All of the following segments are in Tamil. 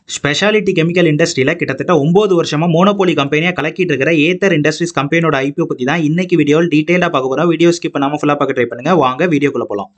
ஸ்பெஷாலிட்டி கெமிக்கல் இண்டஸ்ட்ரியில் கிட்டத்தட்ட ஒம்பது வருஷமாக மோனோபோலி கம்பெனியாக கலக்கிட்டு இருக்கிற ஏத்தர் இண்டஸ்ட்ரீஸ் கம்பெனியோட ஐபிஓ பற்றி தான் இன்னைக்கு வீடியோவில் டீட்டெயிலாக பார்க்க போகிறோம் வீடியோ ஸ்கிப் பண்ணாமல் ஃபுல்லாக பார்க்க ட்ரை பண்ணுங்க வாங்க வீடியோக்குள்ளே போகலாம்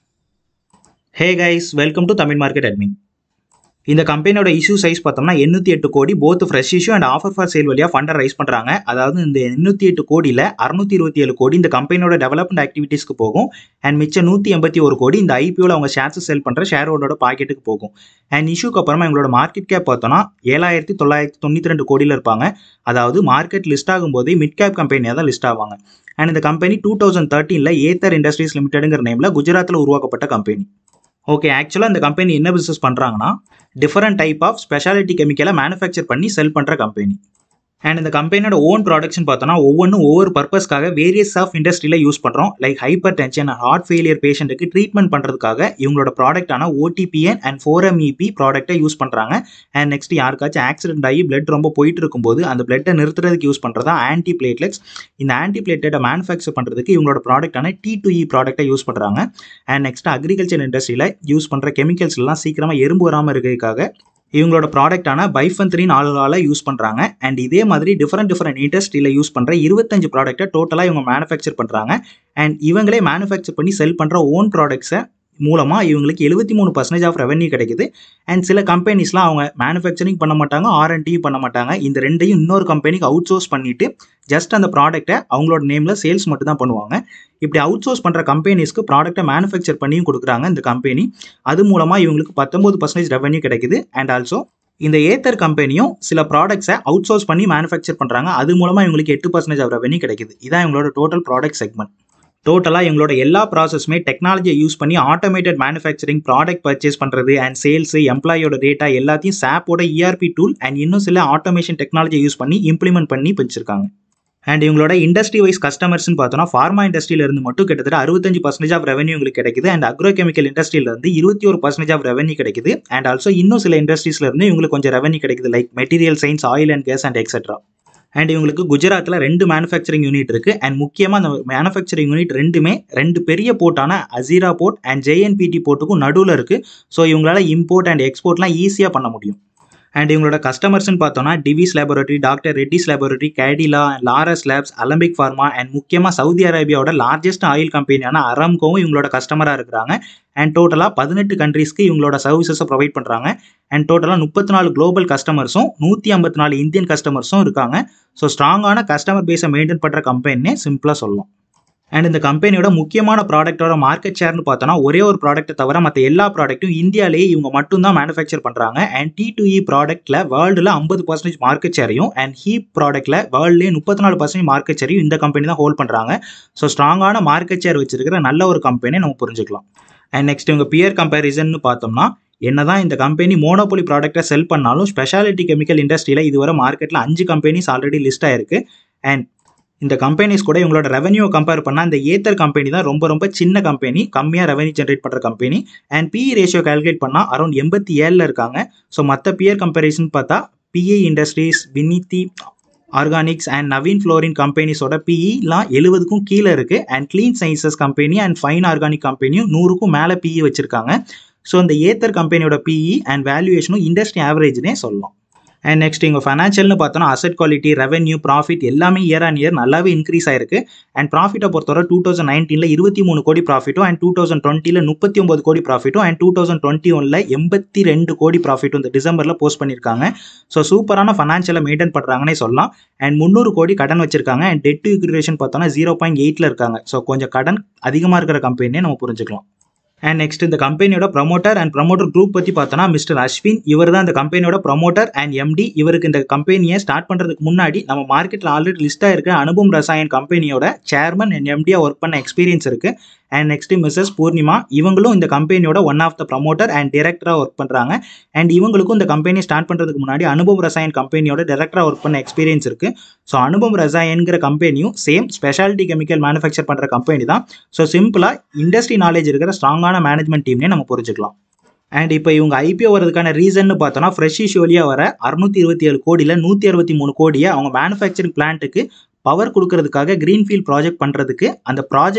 hey guys welcome to Tamil market admin இந்த கம்பெனியோட இஷ்யூ சைஸ் பார்த்தோம்னா எண்ணூற்றி எட்டு கோடி both fresh issue and offer for sale வழியாக ஃபண்டை ரைஸ் பண்ணுறாங்க அதாவது இந்த எண்ணூற்றி எட்டு கோடியில் அறுநூத்தி இருபத்தி ஏழு கோடி இந்த கம்பெனியோட டெவலப்மெண்ட் ஆக்டிவிட்டீஸ்க்கு போகும் அண்ட் மிச்சம் நூற்றி எண்பத்தி ஒரு கோடி இந்த ஐபிஓவில் அவங்க ஷேர்ஸ் செல் பண்ணுற ஷேர் ஹோல்டரோட பாக்கெட்டுக்கு போகும் அண்ட் இஷ்யூக்கு அப்புறமா எங்களோட மார்க்கெட் கேப் பார்த்தோம்னா ஏழாயிரத்தி தொள்ளாயிரத்தி தொண்ணூற்றி ரெண்டு கோடியில் இருப்பாங்க அதாவது மார்க்கெட் லிஸ்ட் ஆகும்போது மிட் கேப் கம்பெனியாக தான் லிஸ்ட் ஆவாங்க அண்ட் இந்த கம்பெனி டூ தௌசண்ட் தேர்ட்டீனில் ஏத்தர் இண்டஸ்ட்ரீஸ் லிமிடெடுங்கிற நேமில் குஜராத்தில் உருவாக்கப்பட்ட கம்பெனி ஓகே ஆக்சுவலாக இந்த கம்பெனி என்ன பிஸ்னஸ் பண்ணுறாங்கன்னா டிஃபரெண்ட் டைப் ஆஃப் ஸ்பெஷாலிட்டி கெமிக்கலை மேனுஃபேக்சர் பண்ணி செல் பண்ணுற கம்பெனி அண்ட் இந்த கம்பெனியோட ஓன் ப்ராடக்ட்ஸ்னு பார்த்தோன்னா ஒவ்வொன்றும் ஒவ்வொரு பர்பஸ்க்காக வேரியஸ் ஆஃப் இண்டஸ்ட்ரியில் யூஸ் பண்ணுறோம் like hyper tension heart failure பேஷண்ட்டுக்கு ட்ரீட்மெண்ட் பண்ணுறதுக்காக இவங்களோட ப்ராடக்டான ஓடிபிஎன் அண்ட் ஃபோர் எம்இபி ப்ராடக்ட்டை யூஸ் பண்ணுறாங்க அண்ட் நெக்ஸ்ட் யாருக்காச்சும் ஆக்சிடென்ட் ஆகி பிளட் ரொம்ப போயிட்டு இருக்கும்போது அந்த பிளட்டை நிறுத்துறதுக்கு யூஸ் பண்ணுறதா ஆன்டி பிளேட்லெட்ஸ் இந்த ஆன்டி பிளேட்லெட்டை மேனுஃபேக்சர் பண்ணுறதுக்கு இவங்களோட ப்ராடக்டான டி டு இ ப்ராடக்ட்டை யூஸ் பண்ணுறாங்க அண்ட் நெக்ஸ்ட் அக்ரிகல்ச்சர் இண்டஸ்ட்ரியில் யூஸ் பண்ணுற கெமிக்கல்ஸ்லாம் சீக்கிரமாக எறும்பு வராமல் இருக்கிறதுக்காக இவங்களோட ப்ராடக்டான பைஃபன்த்ரின் ஆளுகளால் யூஸ் பண்ணுறாங்க அண்ட் இதே மாதிரி டிஃப்ரெண்ட் டிஃப்ரெண்ட் இண்டஸ்ட்ரியில் யூஸ் பண்ணுற இருபத்தஞ்சு ப்ராடக்ட்டை டோட்டலாக இவங்க மேனுஃபேக்சர் பண்ணுறாங்க அண்ட் இவங்களே மேனுஃபேக்சர் பண்ணி செல் பண்ணுற ஓன் ப்ராடக்ட்ஸை மூலமாக இவங்களுக்கு எழுபத்தி மூணு பர்சன்டேஜ் ஆஃப் ரெவன்யூ கிடைக்குது அண்ட் சில கம்பெனிஸ்லாம் அவங்க மேனுஃபேக்சரிங் பண்ண மாட்டாங்க ஆர்என்டியும் பண்ண மாட்டாங்க இந்த ரெண்டையும் இன்னொரு கம்பெனிக்கு அவுட் சோர்ஸ் பண்ணிவிட்டு ஜஸ்ட் அந்த ப்ராடக்ட்டை அவங்களோட நேமில் சேல்ஸ் மட்டும் தான் பண்ணுவாங்க இப்படி அவுட் சோர்ஸ் பண்ணுற கம்பெனிஸ்க்கு ப்ராடக்ட்டை மேனுஃபேக்சர் பண்ணியும் கொடுக்குறாங்க இந்த கம்பெனி அது மூலமாக இவங்களுக்கு பத்தொம்பது பர்சன்டேஜ் ரெவன்யூ கிடைக்குது அண்ட் ஆல்சோ இந்த ஏத்தர் கம்பெனியும் சில ப்ராடக்ட்ஸை அவுட் சோர்ஸ் பண்ணி மேனுஃபேக்சர் பண்ணுறாங்க அது மூலமாக இவங்களுக்கு எட்டு பர்சன்டேஜ் ஆஃப் ரெவன்யூ கிடைக்குது இதான் இவங்களோட டோட்டல் ப்ராடக்ட் செக்மெண்ட் டோட்டலாக எங்களோட எல்லா ப்ராசஸுமே டெக்னாலஜியை யூஸ் பண்ணி ஆட்டோமேட்டட் மேனுஃபேக்சரிங் ப்ராடக்ட் பர்ச்சேஸ் பண்ணுறது அண்ட் சேல்ஸு எம்ப்ளாயோட டேட்டா எல்லாத்தையும் சாப்போட இஆர்பி டூல் அண்ட் இன்னும் சில ஆட்டோமேஷன் டெக்னாலஜியை யூஸ் பண்ணி இம்ப்ளிமெண்ட் பண்ணி வச்சிருக்காங்க அண்ட் இவங்களோட இண்டஸ்ட்ரி வைஸ் கஸ்டமர்ஸ்னு பார்த்தோன்னா ஃபார்மா இண்டஸ்ட்ரியில இருந்து மட்டும் கிட்டத்தட்ட அறுபத்தஞ்சு பர்சன்டேஜ் ஆஃப் ரெவன்யூ உங்களுக்கு கிடைக்குது அண்ட் அக்ரோ கெமிக்கல் இண்டஸ்ட்ரியில இருந்து இருபத்தி ஒரு பர்சன்டேஜ் ஆஃப் ரெவன்யூ கிடைக்குது அண்ட் ஆல்சோ இன்னும் சில இண்டஸ்ட்ரீஸ்ல இருந்து இவங்களுக்கு கொஞ்சம் ரெவன்யூ கிடைக்குது like material science oil and gas and etcetera and இவங்களுக்கு குஜராத்தில் ரெண்டு மேனுஃபேக்சரிங் யூனிட் இருக்குது அண்ட் முக்கியமாக அந்த மேனுஃபேக்சரிங் யூனிட் ரெண்டுமே ரெண்டு பெரிய போர்ட்டான அசீரா போர்ட் அண்ட் ஜேஎன்பிடி போர்ட்டுக்கும் நடுவில் இருக்குது ஸோ இவங்களால இம்போர்ட் அண்ட் எக்ஸ்போர்ட்லாம் ஈஸியாக பண்ண முடியும் அண்ட் இவங்களோட கஸ்டமர்ஸ்னு பார்த்தோன்னா Divi's laboratory doctor Reddy's laboratory Cadila Laurus labs Alembic pharma and முக்கியமாக சவுதி அரேபியாவோட லார்ஜஸ்ட் ஆயில் கம்பெனியான அரம்கோவும் இவங்களோட கஸ்டமராக இருக்கிறாங்க அண்ட் டோட்டலாக பதினெட்டு கண்ட்ரீஸ்க்கு இவங்களோட சர்வீசஸை ப்ரொவைட் பண்ணுறாங்க அண்ட் டோட்டலாக முப்பத்தி நாலு குளோபல் கஸ்டமர்ஸும் நூற்றி ஐம்பத்தி நாலு இந்தியன் கஸ்டமர்ஸும் இருக்காங்க ஸோ ஸ்ட்ராங்கான கஸ்டமர் பேஸை மெயின்டைன் பண்ணுற கம்பெனினே சிம்பிளாக சொல்லலாம் அண்ட் இந்த கம்பெனியோட முக்கியமான ப்ராடக்ட்டோட மார்க்கெட் ஷேர்னு பார்த்தோன்னா ஒரே ஒரு ப்ராடக்ட்டை தவிர மற்ற எல்லா ப்ராடக்ட்டும் இந்தியாவிலேயே இவங்க மட்டும் தான் மேனுஃபேக்சர் பண்ணுறாங்க அண்ட் டி டு இ ப்ராடக்ட்டில் வேர்ல்டில் ஐம்பது பர்சன்டேஜ் மார்க்கெட் ஷேரையும் அண்ட் ஹீப் ப்ராடக்ட்டில் வேர்ல்ட்லேயே முப்பத்தி நாலு பர்சன்டேஜ் மார்க்கெட் ஷேரையும் இந்த கம்பெனி தான் ஹோல்ட் பண்ணுறாங்க ஸோ ஸ்ட்ராங்கான மார்க்கெட் ஷேர் வச்சிருக்கிற நல்ல ஒரு கம்பெனி நம்ம புரிஞ்சுக்கலாம் அண்ட் நெக்ஸ்ட் இவங்க பியர் கம்பேரிசன் பார்த்தோம்னா என்னதான் இந்த கம்பெனி மோனோபோலி ப்ராடக்ட்டை செல் பண்ணாலும் ஸ்பெஷாலிட்டி கெமிக்கல் இண்டஸ்ட்ரியில் இதுவரை மார்க்கெட்டில் அஞ்சு கம்பெனிஸ் ஆல்ரெடி லிஸ்ட் ஆயிருக்கு அண்ட் இந்த கம்பெனிஸ் கூட இவங்களோட ரெவன்யூ கம்பேர் பண்ணால் இந்த ஏத்தர் கம்பெனி தான் ரொம்ப ரொம்ப சின்ன கம்பெனி கம்மியாக ரெவன்யூ ஜென்ரேட் பண்ணுற company and PE ratio calculate பண்ணால் அரௌண்ட் எண்பத்தி ஏழில் இருக்காங்க ஸோ மற்ற பியர் கம்பேரிசன் பார்த்தா PI industries Vinati organics and Navin fluorine கம்பெனிஸோட பிஇலாம் எழுபதுக்கும் கீழே இருக்குது and clean sciences company and fine organic கம்பெனியும் நூறுக்கும் மேலே பிஇ வச்சுருக்காங்க ஸோ இந்த ஏத்தர் கம்பெனியோட பிஇ அண்ட் வேல்யூவேஷனும் இண்டஸ்ட்ரி ஆவரேஜ்னே சொல்லலாம் அண்ட் நெக்ஸ்ட் இங்கே ஃபைனான்ஷியல்னு பார்த்தோன்னா அசட் குவாலிட்டி ரெவன்யூ ப்ராஃபிட் எல்லாமே இயர் ஆன் இயர் நல்லாவே இன்க்ரீஸ் ஆயிருக்கு அண்ட் ப்ராஃபிட்டை பொறுத்தவரை டூ தௌசண்ட் நைன்டீனில் இருபத்தி மூணு கோடி ப்ராஃபிட்டும் அண்ட் டூ தௌசண்ட் டுவெண்ட்டியில் முப்பத்தி ஒம்பது கோடி ப்ராஃபிட்டும் அண்ட் டூ தௌசண்ட் டுவெண்ட்டி ஒனில் எண்பத்தி ரெண்டு கோடி ப்ராஃபிட்டும் இந்த டிசம்பரில் போஸ்ட் பண்ணியிருக்காங்க ஸோ சூப்பரான ஃபைனான்ஷியலை மெயின்டைன் பண்ணுறாங்கன்னே சொல்லலாம் அண்ட் முந்நூறு கோடி கடன் வச்சிருக்காங்க அண்ட் டெட் டு இக்ரேஷன் பார்த்தோன்னா ஜீரோ பாயிண்ட் எயிட்டில் இருக்காங்க ஸோ கொஞ்சம் கடன் அதிகமாக இருக்கிற கம்பெனியே நம்ம புரிஞ்சுக்கலாம் அண்ட் நெக்ஸ்ட் இந்த கம்பெனியோட ப்ரமோட்டர் அண்ட் ப்ரமோட்டர் குரூப் பற்றி பார்த்தோன்னா மிஸ்டர் அஸ்வின் இவர் தான் இந்த கம்பெனியோட ப்ரமோட்டர் அண்ட் எம்டி இவருக்கு இந்த கம்பெனியை ஸ்டார்ட் பண்ணுறதுக்கு முன்னாடி நம்ம மார்க்கெட்டில் ஆல்ரெடி லிஸ்ட்டாக இருக்க அனுபவம் ரசாயன் கம்பெனியோட சேர்மன் அண்ட் எம்டியாக ஒர்க் பண்ண எக்ஸ்பீரியன்ஸ் இருக்குது அண்ட் நெக்ஸ்ட் மிஸ்ஸஸ் பூர்ணிமா இவங்களும் இந்த கம்பெனியோட one of the promoter and டேரக்டராக ஒர்க் பண்ணுறாங்க அண்ட் இவங்களுக்கும் இந்த கம்பெனி ஸ்டார்ட் பண்ணுறதுக்கு முன்னாடி அனுபவம் ரசாயன் கம்பெனியோட டேரக்டராக ஒர்க் பண்ண எக்ஸ்பீரியன்ஸ் இருக்குது ஸோ அனுபவம் ரசாயன்கிற கம்பெனியும் சேம் ஸ்பெஷாலிட்டி கெமிக்கல் மேனுஃபேக்சர் பண்ணுற கம்பெனி தான் ஸோ சிம்பிளாக இண்டஸ்ட்ரி நாலேஜ் இருக்கிற ஸ்ட்ராங்கான மேனேஜ்மெண்ட் டீம்னே நம்ம புரிஞ்சுக்கலாம் அண்ட் இப்போ இவங்க ஐபிஓ வரதுக்கான ரீசன் பார்த்தோன்னா ஃப்ரெஷ் இஷ்யூலியாக வர அறுநூத்தி இருபத்தி ஏழு கோடியில் நூற்றி அறுபத்தி மூணு கோடியை அவங்க மேனுஃபேக்சரிங் பிளான்ட்டுக்கு பவர் கொடுக்கறதுக்காக க்ரீன்ஃபீல்ட் ப்ராஜெக்ட் பண்ணுறதுக்கு அந்த ப்ராஜெக்ட்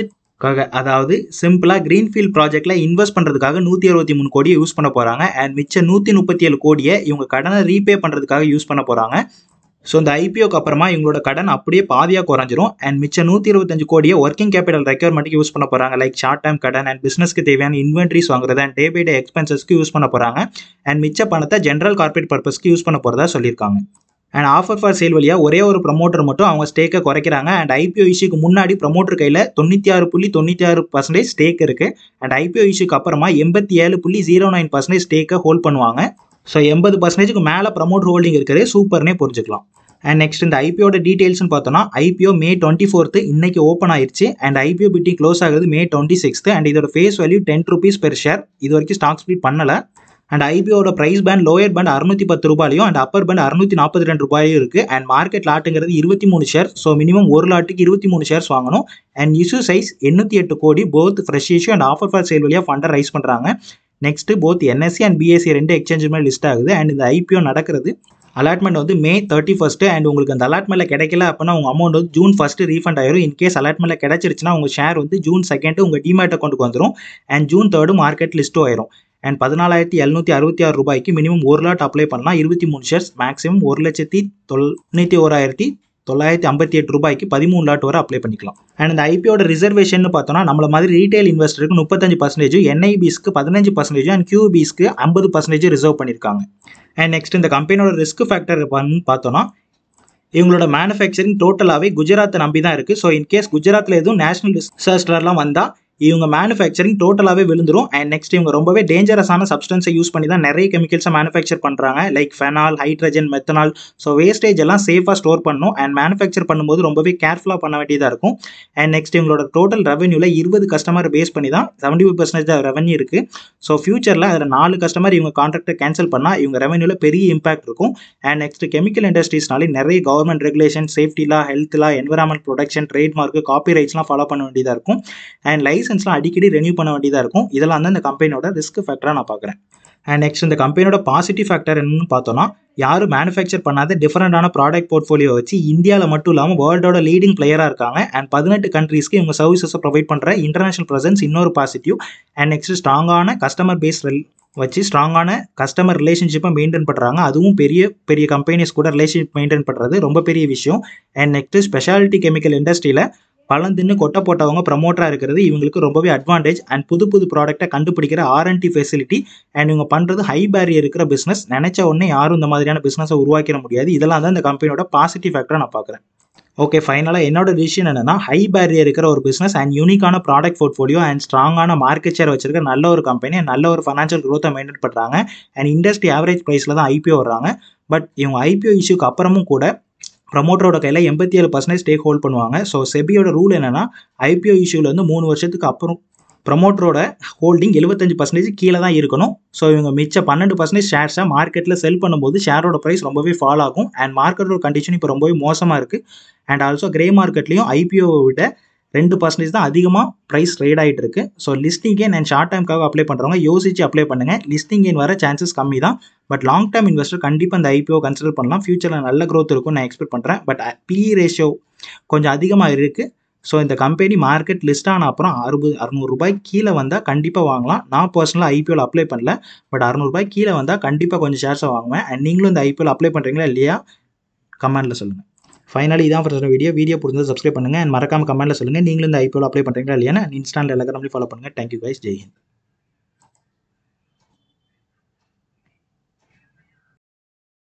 காக அதாவது சிம்பிளாக க்ரீன்ஃபீல்ட் ப்ராஜெக்ட்டில் இன்வெஸ்ட் பண்ணுறதுக்காக நூற்றி அறுபத்தி மூணு கோடியை யூஸ் பண்ண போகிறாங்க அண்ட் மிச்சம் நூற்றி முப்பத்தி ஏழு கோடியை இவங்க கடனை ரீபே பண்ணுறதுக்காக யூஸ் பண்ண போகிறாங்க ஸோ இந்த ஐபிஓக்கு அப்புறமா இவங்களோட கடன் அப்படியே பாதியாக குறைஞ்சிரும் அண்ட் மிச்சம் நூற்றி இருபத்தஞ்சு கோடியை ஒர்க்கிங் கேபிட்டல் ரெக்யர்மெண்ட்டுக்கு யூஸ் பண்ண போகிறாங்க லைக் ஷார்ட் டைம் கடன் அண்ட் பிஸ்னஸ்க்கு தேவையான இன்வென்ட்ரிஸ் வாங்குறது அண்ட் டே பை டே எக்ஸ்பென்சஸ்க்கு யூஸ் பண்ண போகிறாங்க அண்ட் மிச்ச பணத்தை ஜென்ரல் கார்பரேட் பர்பஸ்க்கு யூஸ் பண்ண போகிறதா சொல்லியிருக்காங்க அண்ட் ஆஃபர் ஃபார் சேல் வழியாக ஒரே ஒரு ப்ரமோட்டர் மட்டும் அவங்க ஸ்டேக்கை குறைக்கிறாங்க அண்ட் ஐபிஓ இஷ்யூக்கு முன்னாடி ப்ரமோட்டர் கையில் தொண்ணூற்றி ஆறு புள்ளி தொண்ணூற்றி ஆறு பர்சன்டேஜ் ஸ்டேக் இருக்குது அண்ட் ஐபிஓ இஷ்யூக்கு அப்புறமா எண்பத்தி ஏழு புள்ளி ஜீரோ நைன் பர்சன்டேஜ் ஸ்டேக்கை ஹோல்ட் பண்ணுவாங்க ஸோ எண்பது பர்சன்டேஜுக்கு மேலே ப்ரமோட் ஹோல்டிங் இருக்கிறது சூப்பர்னே புரிஞ்சுக்கலாம் அண்ட் நெக்ஸ்ட் இந்த ஐபிஓட டீடைல்ஸ்னு பார்த்தோம்னா ஐபிஓ மே டுவெண்ட்டி ஃபோர்த்து இன்னைக்கு ஓப்பன் ஆயிருச்சு அண்ட் ஐபிஓ பிட்டி க்ளோஸ் ஆகுது மே டுவெண்ட்டி சிக்ஸ்த்து அண்ட் இதோட face value ten rupees per share இது வரைக்கும் ஸ்டாக் ஸ்ப்ளிட் பண்ணலை அண்ட் ஐபிஓட ப்ரைஸ் பேண்ட் லோயர் பேண்ட் அறுநூத்தி பத்து ரூபாயும் அண்ட் அப்பர் பேண்ட் அறுநூத்தி நாற்பத்தி ரெண்டு ரூபாயும் இருக்குது அண்ட் மார்க்கெட் லாட்டுங்கிறது இருபத்தி மூணு ஷேர் ஸோ மினிமம் ஒரு லாட்டுக்கு இருபத்தி மூணு ஷேர்ஸ் வாங்கணும் அண்ட் இஷ்யூ சைஸ் எண்ணூற்றி எட்டு கோடி both fresh issue and offer for sale வழியாக ஃபண்டை ரைஸ் பண்ணுறாங்க next both NSE and BSE ரெண்டு எக்ஸ்சேஞ்சுமே லிஸ்ட் ஆகுது அண்ட் இந்த ஐபிஓ நடக்கிறது அலாட்மெண்ட் வந்து மே தேர்ட்டி ஃபஸ்ட்டு அண்ட் உங்களுக்கு அந்த அலாட்மெண்ட்டில் கிடைக்கல அப்படின்னா உங்கள் அமௌண்ட் வந்து ஜூன் ஃபஸ்ட்டு ரீஃபண்ட் ஆயிரும் இன்கேஸ் அலாட்மெண்ட்டில் கிடைச்சிருச்சுன்னா உங்கள் ஷேர் வந்து ஜூன் செகண்டு உங்கள் டிமேட் அக்கௌண்ட்டுக்கு வந்துடும் அண்ட் ஜூன் தேர்டு மார்க்கெட் லிஸ்ட்டும் ஆயிரும் அண்ட் பதினாலாயிரத்தி எழுநூற்றி அறுபத்தி ஆறு ரூபாய்க்கு மினிமம் ஒரு லாட் அப்ளை பண்ணலாம் இருபத்தி மூணு ஷேர்ஸ் மேக்ஸிமம் ஒரு லட்சத்தி தொண்ணூற்றி ஓராயிரத்தி தொள்ளாயிரத்தி ஐம்பத்தி எட்டு ரூபாய்க்கு பதிமூணு லாட் வரை அப்ளை பண்ணிக்கலாம் அண்ட் இந்த ஐபிஓட ரிசர்வேஷன் பார்த்தோம்னா நம்மள மாதிரி ரீட்டைல் இன்வெஸ்டருக்கு முப்பத்தஞ்சு பர்சன்டேஜ் என்ஐபிஸ்க்கு பதினஞ்சு பர்சன்டேஜ் அண்ட் கியூபிஸ்க்கு ஐம்பது பர்சன்டேஜ் ரிசர்வ் பண்ணியிருக்காங்க அண்ட் நெக்ஸ்ட் இந்த கம்பெனியோட ரிஸ்க் ஃபேக்டர் பார்த்தோன்னா இவங்களோட மேனுஃபேக்சரிங் டோட்டலாகவே குஜராத்தை நம்பி தான் இருக்குது ஸோ இன்கேஸ் குஜராத்தில் எதுவும் நேஷனல் டிசாஸ்டர்லாம் வந்தால் இவங்க மேனுஃபேக்சரிங் டோட்டலாகவே விழுந்துரும் அண்ட் நெக்ஸ்ட் இவங்க ரொம்பவே டேஞ்சரஸான சப்ஸ்டன்ஸை யூஸ் பண்ணி தான் நிறைய கெமிக்கல்ஸை மேனுஃபேக்சர் பண்ணுறாங்க like phenol hydrogen methanol so wastage எல்லாம் சேஃபாக ஸ்டோர் பண்ணணும் அண்ட் மேனுஃபேக்சர் பண்ணும்போது ரொம்பவே கேர்ஃபுல்லாக பண்ண வேண்டியதாக இருக்கும் அண்ட் நெக்ஸ்ட் இவங்களோட டோட்டல் ரெவன்யூவில் இருபது கஸ்டமர் பேஸ் பண்ணி தான் செவன்டி ஃபைவ் பர்சன்டேஜ் ரெவன்யூ இருக்குது ஸோ ஃபியூச்சரில் அதில் நாலு கஸ்டமர் இவங்க கான்ட்ராக்டை கேன்சல் பண்ணால் இவங்க ரெவன்யூவில் பெரிய இம்பாக்ட் இருக்கும் அண்ட் நெக்ஸ்ட் கெமிக்கல் இண்டஸ்ட்ரீஸ்னாலே நிறைய கவர்மெண்ட் ரெகுலேஷன் சேஃப்டிலா ஹெல்த்லா என்வரான்மெண்ட் ப்ரொடக்ஷன் ட்ரேட்மார்க்கு காப்பி ரைட்ஸ்லாம் ஃபாலோ பண்ண வேண்டியதாக இருக்கும் அண்ட் லைசன்ஸ்லாம் அடிக்கடி ரெனியூ பண்ண வேண்டியதாக இருக்கும் இதெல்லாம் தான் இந்த கம்பெனியோட ரிஸ்க் ஃபேக்டராக நான் பார்க்குறேன் அண்ட் நெக்ஸ்ட் இந்த கம்பெனியோட பாசிட்டிவ் ஃபேக்டர் என்னன்னு பார்த்தோம்னா யாரும் மேனுஃபேக்சர் பண்ணாத டிஃப்ரெண்டான ப்ராடக்ட் போர்ட்ஃபோலியோ வச்சு இந்தியாவில் மட்டும் இல்லாமல் வேர்ல்டோட லீடிங் பிளேயராக இருக்காங்க அண்ட் பதினெட்டு கண்ட்ரீஸ்க்கு இவங்க சர்வீசஸை ப்ரொவைட் பண்ணுற இன்டர்நேஷனல் ப்ரெசன்ஸ் இன்னொரு பாசிட்டிவ் அண்ட் நெக்ஸ்ட் ஸ்ட்ராங்கான கஸ்டமர் பேஸ் வச்சு ஸ்ட்ராங்கான கஸ்டமர் ரிலேஷன்ஷிப்பை மெயின்டைன் பண்ணுறாங்க அதுவும் பெரிய பெரிய கம்பெனிஸ் கூட ரிலேஷன்ஷிப் மெயின்டைன் பண்ணுறது ரொம்ப பெரிய விஷயம் அண்ட் நெக்ஸ்ட் ஸ்பெஷாலிட்டி கெமிக்கல் இண்டஸ்ட்ரியில் பழம் தின்னு கொட்டை போட்டவங்க ப்ரமோட்டராக இருக்கிறது இவங்களுக்கு ரொம்பவே அட்வான்டேஜ் அண்ட் புது புது ப்ராடக்ட்டை கண்டுபிடிக்கிற ஆர்என்டி ஃபெசிலிட்டி அண்ட் இவங்க பண்ணுறது ஹை பேரியர் இருக்கிற பிஸ்னஸ் நினச்ச உடனே யாரும் இந்த மாதிரியான பிஸ்னஸை உருவாக்கிட முடியாது இதெல்லாம் தான் இந்த கம்பெனியோட பாசிட்டிவ் ஃபேக்டரை நான் பார்க்குறேன் ஓகே ஃபைனலாக என்னோட டிசிஷன் என்னன்னா ஹை பேரியர் இருக்கிற ஒரு பிஸ்னஸ் அண்ட் யூனிக்கான ப்ராடக்ட் போர்ட்ஃபோலியோ அண்ட் ஸ்ட்ராங்கான மார்க்கெட் ஷேர் வச்சிருக்க நல்ல ஒரு கம்பெனி நல்ல ஒரு ஃபைனான்ஷியல் க்ரோத்தை மெயின்டைன் பண்ணுறாங்க அண்ட் இண்டஸ்ட்ரி ஆவரேஜ் ப்ரைஸில் தான் ஐபிஓ வர்றாங்க பட் இவங்க ஐபிஓ இஷ்யூக்கு அப்புறமும் கூட ப்ரமோட்டரோட கையில் எண்பத்தி ஏழு பர்சன்டேஜ் ஸ்டேக் ஹோல்ட் பண்ணுவாங்க ஸோ செபியோட ரூல் என்னன்னா ஐபிஓ இஷ்யூவில் வந்து மூணு வருஷத்துக்கு அப்புறம் ப்ரமோட்டரோட ஹோல்டிங் எழுபத்தஞ்சு பர்சன்டேஜ் கீழே தான் இருக்கணும் ஸோ இவங்க மிச்ச பன்னெண்டு பர்சன்டேஜ் ஷேர்ஸை மார்க்கெட்டில் செல் பண்ணும்போது ஷேரோட ப்ரைஸ் ரொம்பவே ஃபால் ஆகும் அண்ட் மார்க்கெட்டோட கண்டிஷன் இப்போ ரொம்பவே மோசமாக இருக்குது அண்ட் ஆல்சோ கிரே மார்க்கெட்லேயும் ஐபிஓவை விட ரெண்டு பர்சன்டேஜ் தான் அதிகமாக ப்ரைஸ் ட்ரேட் ஆகிட்டு இருக்கு so listing gain and short டைம்க்காக அப்ளை பண்ணுறவங்க யோசிச்சு அப்ளை பண்ணுங்கள் லிஸ்டிங் கேன் வர சான்சஸ் கம்மி தான் பட் லாங் டேர்ம் இன்வெஸ்டர் கண்டிப்பாக இந்த ஐபிஓ கன்சிடர் பண்ணலாம் ஃபியூச்சரில் நல்ல க்ரோத் இருக்கும் நான் எக்ஸ்பெக்ட் பண்ணுறேன் பட் பிஇ ரேஷியோ கொஞ்சம் அதிகமாக இருக்குது ஸோ இந்த கம்பெனி மார்க்கெட் லிஸ்ட் ஆன அப்புறம் அறுபது அறநூறுபாய் கீழே வந்தால் கண்டிப்பாக வாங்கலாம் நான் பர்சனலாக ஐபிஓவில் அப்ளை பண்ணல பட் அறநூறுபாய் கீழே வந்தால் கண்டிப்பாக கொஞ்சம் ஷேர்ஸை வாங்குவேன் அண்ட் நீங்களும் இந்த ஐபிஓவில் அப்ளை பண்ணுறீங்களா இல்லையா கமெண்ட்டில் சொல்லுங்கள் ஃபைனலி இதான் ஃபர்ஸ்ட் வீடியோ வீடியோ பிடிச்சது சப்ஸ்கிரைப் பண்ணுங்கள் அண்ட் மறக்காம கமெண்ட்டில் சொல்லுங்கள் நீங்களும் இந்த ஐபிஓவில் அப்ளை பண்ணுறீங்களா இல்லையா இன்ஸ்டாவில் எல்லா ஃபாலோ பண்ணுங்கள் தேங்க்யூ கைஸ் ஜெய் ஹிந்த்